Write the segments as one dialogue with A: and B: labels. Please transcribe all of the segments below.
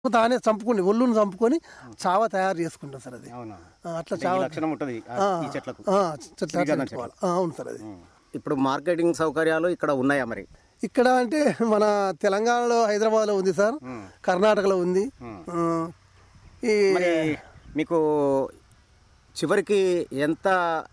A: తానే చంపుకుని ఒళ్ళును చంపుకొని చావ తయారు చేసుకుంటాం సార్ అది
B: అవునా
A: ఆ, అట్లా
B: అంటే ఈ
A: చావ
B: లక్షణం ఉంటుంది
A: ఆ,
B: ఈ చెట్లకు
A: ఆ, చెట్లు అట్లా
B: శ్రీగంధం
A: పెట్టుకోవాలి. ఆ, అవును సార్ అది
B: ఇప్పుడు మార్కెటింగ్ సౌకర్యాలు ఇక్కడ ఉన్నాయా మరి
A: ఇక్కడ అంటే మన తెలంగాణలో హైదరాబాద్లో ఉంది సార్ కర్ణాటకలో ఉంది ఆ, ఈ
B: మరి మీకు చివరికి ఎంత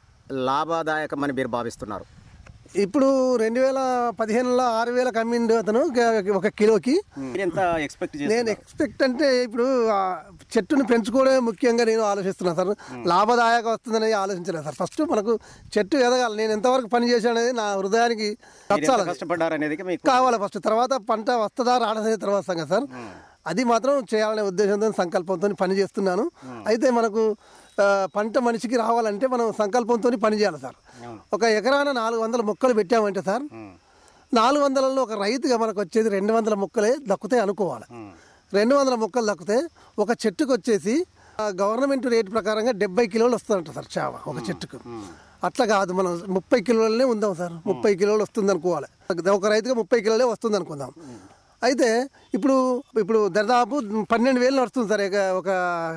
B: లాభదాయకమని మీరు భావిస్తున్నారు
A: ఇప్పుడు రెండు వేల పదిహేనులో ఆరు వేలకు అమ్మిండు అతను ఒక- ఒక కిలోకి
B: మీరు ఎంత ఎక్స్పెక్ట్
A: నేను
B: చేస్తున్నారు
A: ఎక్స్పెక్ట్ అంటే ఇప్పుడు ఆ చెట్టును పెంచుకోవడమే ముఖ్యంగా నేను ఆలోచిస్తున్నాను సార్ లాభదాయక వస్తుందని ఆలోచించలేదు సార్ ఫస్ట్ మనకు చెట్టు ఎదగాలి నేను ఎంతవరకు పని చేశాను అనేది నా హృదయానికి
B: మీరు ఎంత
A: నచ్చాలి
B: కష్టపడ్డారు అనేది మీకు
A: కావాలి ఫస్ట్ తర్వాత పంట వస్తుందా రాడనేది తర్వాత సంగతి సార్ అది మాత్రం చేయాలనే ఉద్దేశంతో సంకల్పంతో పని చేస్తున్నాను అయితే మనకు ఆ, పంట మనిషికి రావాలంటే మనం సంకల్పంతో పని చేయాలి సార్
B: అవును.
A: ఒక ఎకరాన నాలుగు వందల మొక్కలు పెట్టామంటే సార్
B: ఉమ్,
A: నాలుగు వందలలో ఒక రైతుగా మనకు వచ్చేది రెండు వందల మొక్కలే దక్కుతాయి అనుకోవాలి
B: ఉమ్,
A: రెండు వందల మొక్కలు దక్కితే ఒక చెట్టుకు వచ్చేసి ఆ గవర్నమెంట్ రేట్ ప్రకారంగా డెబ్బై కిలోలు వస్తుందంట సార్ చావ ఒక చెట్టుకు అట్లా కాదు మనం ముప్పై కిలోలనే ఉందాం సార్ ముప్పై కిలోలు వస్తుంది అనుకోవాలి ఒక రైతుగా ముప్పై కిలోలే వస్తుంది అనుకుందాం అయితే ఇప్పుడు ఇప్పుడు దాదాపు పన్నెండు వేలు నడుస్తుంది సార్ ఇక ఒక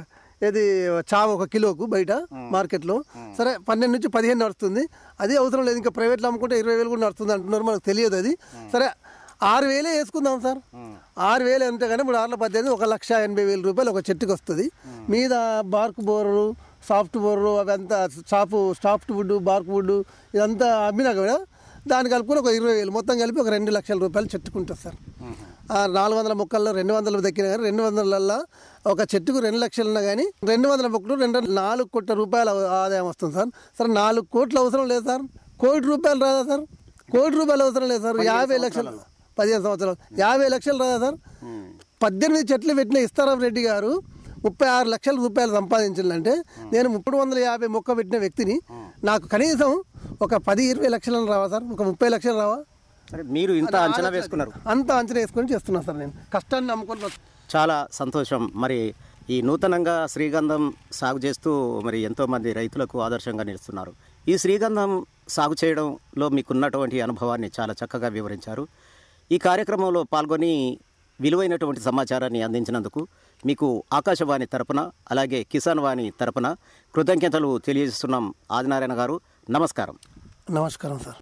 A: ఏది చావ ఒక కిలోకు బయట మార్కెట్లో సరే పన్నెండు నుంచి పదిహేను నడుస్తుంది అది అవసరం లేదు ఇంకా ప్రైవేట్లో అమ్ముకుంటే ఇరవై వేలు కూడా నడుస్తుంది అంటున్నారు మనకు తెలియదు అది సరే ఆరు వేలే వేసుకుందాం సార్ ఆరు వేలు అంటే కానీ ఇప్పుడు ఆరుల పద్దెనిమిది ఒక లక్ష ఎనభై వేల రూపాయలు ఒక చెట్టుకి వస్తుంది మీద బార్క్ బోర్లు సాఫ్ట్ బోర్లు అవంతా సాపు సాఫ్ట్ వుడ్ బార్క్ వుడ్ ఇదంతా అమ్మినా కూడా దాన్ని కలుపుకొని ఒక ఇరవై వేలు మొత్తం కలిపి ఒక రెండు లక్షల రూపాయలు చెట్టుకుంటుంది సార్ ఆ నాలుగు వందల మొక్కల్లో రెండు వందలు దక్కిన కానీ రెండు వందలల్లో ఒక చెట్టుకు రెండు లక్షలు ఉన్నా కానీ రెండు వందల మొక్కలు రెండు నాలుగు కోట్ల రూపాయల ఆదాయం వస్తుంది సార్ సార్ నాలుగు కోట్ల అవసరం లేదు సార్ కోటి రూపాయలు రాదా సార్ కోటి రూపాయలు అవసరం లేదు సార్ యాభై లక్షలు పదిహేను సంవత్సరాలు యాభై లక్షలు రాదా సార్ పద్దెనిమిది చెట్లు పెట్టిన ఇస్తారాం రెడ్డి గారు ముప్పై ఆరు లక్షల రూపాయలు సంపాదించాలంటే నేను ముప్పై వందల యాభై మొక్క పెట్టిన వ్యక్తిని నాకు కనీసం ఒక పది ఇరవై లక్షలను రావా సార్ ఒక ముప్పై లక్షలు రావా
B: సరే మీరు ఇంత అంచనా వేసుకున్నారు
A: అంత అంచనా వేసుకొని చేస్తున్నా సార్ నేను కష్టాన్ని నమ్ముకొని బతు-
B: చాలా సంతోషం మరి ఈ నూతనంగా శ్రీగంధం సాగు చేస్తూ మరి ఎంతోమంది రైతులకు ఆదర్శంగా నిలుస్తున్నారు ఈ శ్రీగంధం సాగు చేయడంలో మీకున్నటువంటి అనుభవాన్ని చాలా చక్కగా వివరించారు ఈ కార్యక్రమంలో పాల్గొని విలువైనటువంటి సమాచారాన్ని అందించినందుకు మీకు ఆకాశవాణి తరపున అలాగే కిసాన్ వాణి తరపున కృతజ్ఞతలు తెలియజేస్తున్నాం ఆదినారాయణ గారు నమస్కారం
A: నమస్కారం సార్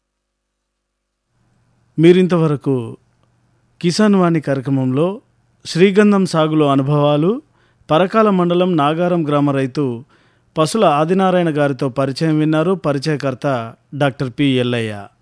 C: మీరింతవరకు కిసాన్ వాణి కార్యక్రమంలో శ్రీగంధం సాగులో అనుభవాలు పరకాల మండలం నాగారం గ్రామ రైతు పసుల ఆదినారాయణ గారితో పరిచయం విన్నారు పరిచయకర్త డాక్టర్ పి ఎల్లయ్య